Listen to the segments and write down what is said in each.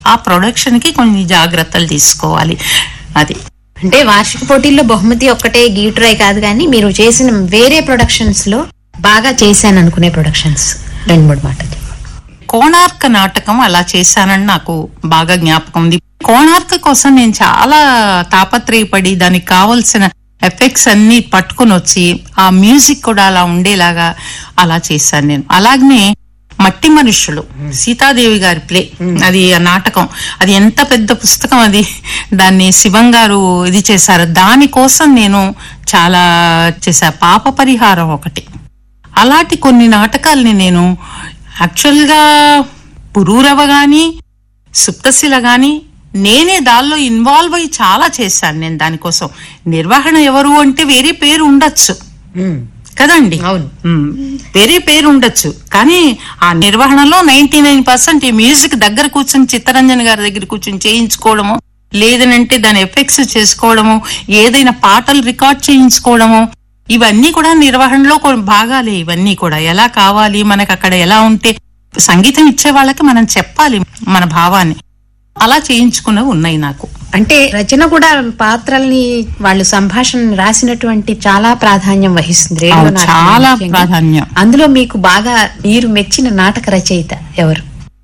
ఆ ప్రొడక్షన్ కి కొన్ని జాగ్రత్తలు తీసుకోవాలి అది అంటే వార్షిక పోటీల్లో బహుమతి ఒక్కటే గీటురాయ్ కాదు కానీ మీరు చేసిన వేరే ప్రొడక్షన్స్ లో బాగా చేశాను అనుకునే ప్రొడక్షన్స్ రెండు మూడు మాటలు కోణార్క నాటకం అలా చేశానని నాకు బాగా జ్ఞాపకం ఉంది కోణార్క కోసం నేను చాలా తాపత్రయపడి దానికి కావలసిన ఎఫెక్ట్స్ అన్ని పట్టుకుని వచ్చి ఆ మ్యూజిక్ కూడా అలా ఉండేలాగా అలా చేశాను నేను అలాగనే మట్టి మనుషులు సీతాదేవి గారి ప్లే అది ఆ నాటకం అది ఎంత పెద్ద పుస్తకం అది దాన్ని శివం గారు ఇది చేశారు దానికోసం నేను చాలా చేశా పాప పరిహారం ఒకటి అలాంటి కొన్ని నాటకాల్ని నేను యాక్చువల్ గా పురూరవ గాని సుప్తశిల గాని నేనే దానిలో ఇన్వాల్వ్ అయ్యి చాలా చేశాను నేను దానికోసం నిర్వహణ ఎవరు అంటే వేరే పేరు ఉండొచ్చు కదండి అవును. మ్మ్. వేరే పేరు ఉండొచ్చు కానీ ఆ నిర్వహణలో నైన్టీ నైన్ పర్సెంట్ ఈ మ్యూజిక్ దగ్గర కూర్చొని చిత్తరంజన్ గారి దగ్గర కూర్చొని చేయించుకోవడము లేదనంటే దాని ఎఫెక్ట్స్ చేసుకోవడము ఏదైనా పాటలు రికార్డ్ చేయించుకోవడము ఇవన్నీ కూడా నిర్వహణలో కొన్ని భాగాలే ఇవన్నీ కూడా ఎలా కావాలి మనకు అక్కడ ఎలా ఉంటే సంగీతం ఇచ్చే వాళ్ళకి మనం చెప్పాలి మన భావాన్ని అలా చేయించుకున్నవి ఉన్నాయి నాకు అంటే రచన కూడా పాత్రల్ని వాళ్ళు సంభాషణ రాసినటువంటి చాలా ప్రాధాన్యం వహిస్తుంది రేడియో అవును, నాటకం చాలా ముఖ్యంగా. ప్రాధాన్యం. అందులో మీకు బాగా మీరు మెచ్చిన నాటక రచయిత ఎవరు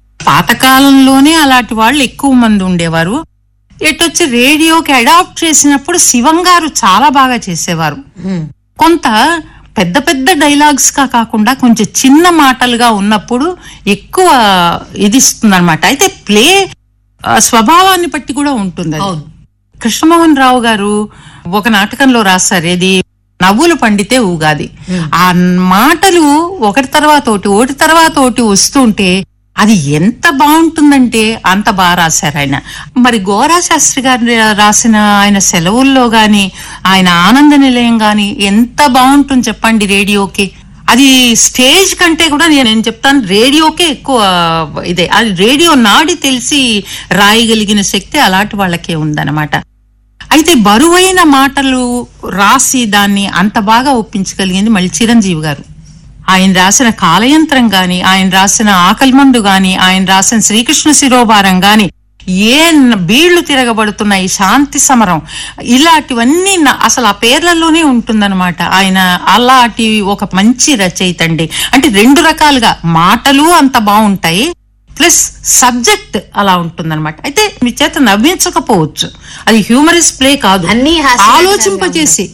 పాతకాలంలోనే అలాంటి వాళ్ళు ఎక్కువ మంది ఉండేవారు ఎటొచ్చి రేడియోకి అడాప్ట్ చేసినప్పుడు శివం గారు చాలా బాగా చేసేవారు కొంత పెద్ద పెద్ద డైలాగ్స్ గా కాకుండా కొంచెం చిన్న మాటలుగా ఉన్నప్పుడు ఎక్కువ ఇది ఇస్తుంది అనమాట అయితే ప్లే స్వభావాన్ని బట్టి కూడా ఉంటుంది అది. కృష్ణమోహన్ రావు గారు ఒక నాటకంలో రాశారు ఇది నవ్వులు పండితే ఊగాది ఆ మాటలు ఒకటి తర్వాత ఒకటి ఒకటి తర్వాత ఒకటి వస్తుంటే అది ఎంత బాగుంటుందంటే అంత బాగా రాశారు ఆయన మరి గోరా శాస్త్రి గారు రాసిన ఆయన సెలవుల్లో గాని ఆయన ఆనంద నిలయం గాని ఎంత బాగుంటుంది చెప్పండి రేడియోకి అది స్టేజ్ కంటే కూడా నేను ఏం చెప్తాను రేడియోకే ఎక్కువ ఇదే అది రేడియో నాడి తెలిసి రాయగలిగిన శక్తి అలాంటి వాళ్ళకే ఉందన్నమాట అయితే బరువైన మాటలు రాసి దాన్ని అంత బాగా ఒప్పించగలిగింది మళ్ళీ చిరంజీవి గారు ఆయన రాసిన కాలయంత్రం గాని ఆయన రాసిన ఆకలి మందు గాని ఆయన రాసిన శ్రీకృష్ణ శిరోభారం గాని ఏ న- బీళ్లు తిరగబడుతున్నాయి శాంతి సమరం ఇలాంటివన్నీ నా- అసలు ఆ పేర్లలోనే ఉంటుందన్నమాట ఆయన అలాంటి ఒక మంచి రచయిత అండి అంటే రెండు రకాలుగా మాటలు అంత బాగుంటాయి ప్లస్ సబ్జెక్ట్ అలా ఉంటుందన్నమాట అయితే మీ చేత నవ్వించకపోవచ్చు అది హ్యూమరస్ ప్లే కాదు అన్నీ హాస్యరసాలుగా ఆలోచింపజేసి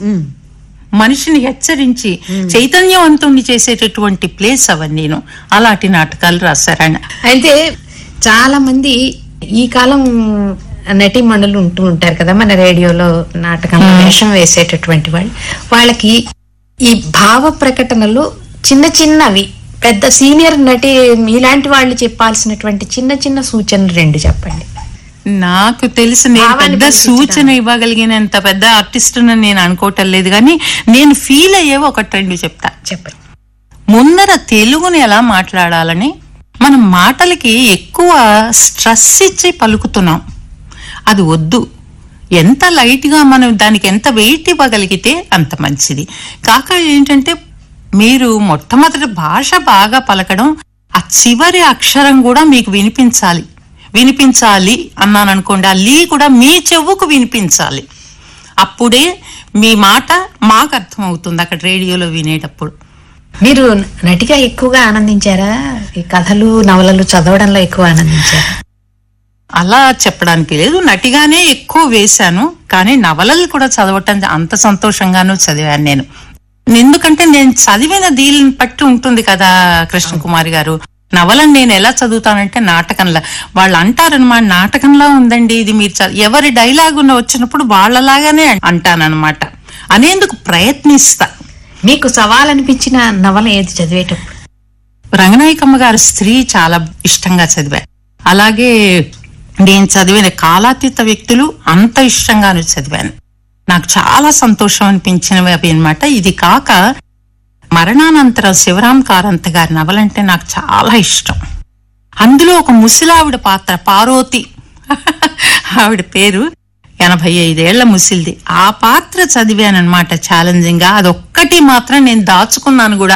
మనిషిని హెచ్చరించి చైతన్యవంతుణ్ణి చేసేటటువంటి ప్లేస్ అవన్నీను అలాంటి నాటకాలు రాశారాయన అయితే చాలా మంది ఈ కాలం నటి మండలు ఉంటూ ఉంటారు కదా మన రేడియోలో నాటకం వేషం వేసేటటువంటి వాళ్ళు వాళ్ళకి ఈ భావ ప్రకటనలు చిన్న చిన్నవి పెద్ద సీనియర్ నటి మీలాంటి వాళ్ళు చెప్పాల్సినటువంటి చిన్న చిన్న సూచనలు రెండు చెప్పండి నాకు తెలిసి నేను భావాన్ని పెద్ద కనిపించడానికి. సూచన ఇవ్వగలిగినంత పెద్ద ఆర్టిస్ట్ నేను అనుకోవటం లేదు కానీ నేను ఫీల్ అయ్యేవి ఒకటి రెండు చెప్తా చెప్పండి ముందర తెలుగుని ఎలా మాట్లాడాలని మనం మాటలకి ఎక్కువ స్ట్రెస్ ఇచ్చి పలుకుతున్నాం అది వద్దు ఎంత లైట్ గా మనం దానికి ఎంత వెయిట్ ఇవ్వగలిగితే అంత మంచిది కాక ఏంటంటే మీరు మొట్టమొదటి భాష బాగా పలకడం ఆ చివరి అక్షరం కూడా మీకు వినిపించాలి వినిపించాలి అన్నాను అనుకోండి ఆ లీ కూడా మీ చెవుకు వినిపించాలి అప్పుడే మీ మాట మాకు అర్థమవుతుంది అక్కడ రేడియోలో వినేటప్పుడు మీరు నటిగా ఎక్కువగా ఆనందించారా ఈ కథలు నవలలు చదవడంలో ఎక్కువ ఆనందించారా అలా చెప్పడానికి లేదు నటిగానే ఎక్కువ వేశాను కానీ నవలలు కూడా చదవటం అంత సంతోషంగానూ చదివాను నేను ఎందుకంటే నేను చదివిన దీనిని బట్టి ఉంటుంది కదా కృష్ణ కుమారి గారు నవలను నేను ఎలా చదువుతానంటే నాటకంలా వాళ్ళు అంటారనమాట నాటకంలా ఉందండి ఇది మీరు చ- ఎవరి డైలాగ్ ఉన్న వచ్చినప్పుడు వాళ్ళలాగానే అంటానన్నమాట అనేందుకు ప్రయత్నిస్తా మీకు సవాల్ అనిపించిన నవల ఏది చదివేటప్పుడు రంగనాయకమ్మ గారి స్త్రీ చాలా ఇష్టంగా చదివా అలాగే నేను చదివిన కాలాతీత వ్యక్తులు అంత ఇష్టంగాను చదివాను నాకు చాలా సంతోషం అనిపించినవి అవి అనమాట ఇది కాక మరణానంతరం శివరాం కారంత గారి నవలంటే నాకు చాలా ఇష్టం అందులో ఒక ముసిలావిడ పాత్ర పార్వతి ఆవిడ పేరు ఎనభై ఐదేళ్ల ముసిల్ది ఆ పాత్ర చదివానమాట ఛాలెంజింగ్ గా అదొక్కటి మాత్రం నేను దాచుకున్నాను కూడా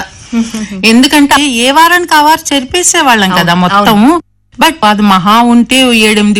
ఎందుకంటే ఏ వారానికి ఆ వారం చెరిపేసే వాళ్ళం కదా మొత్తము బట్ అది మహా ఉంటే ఏడెనిమిది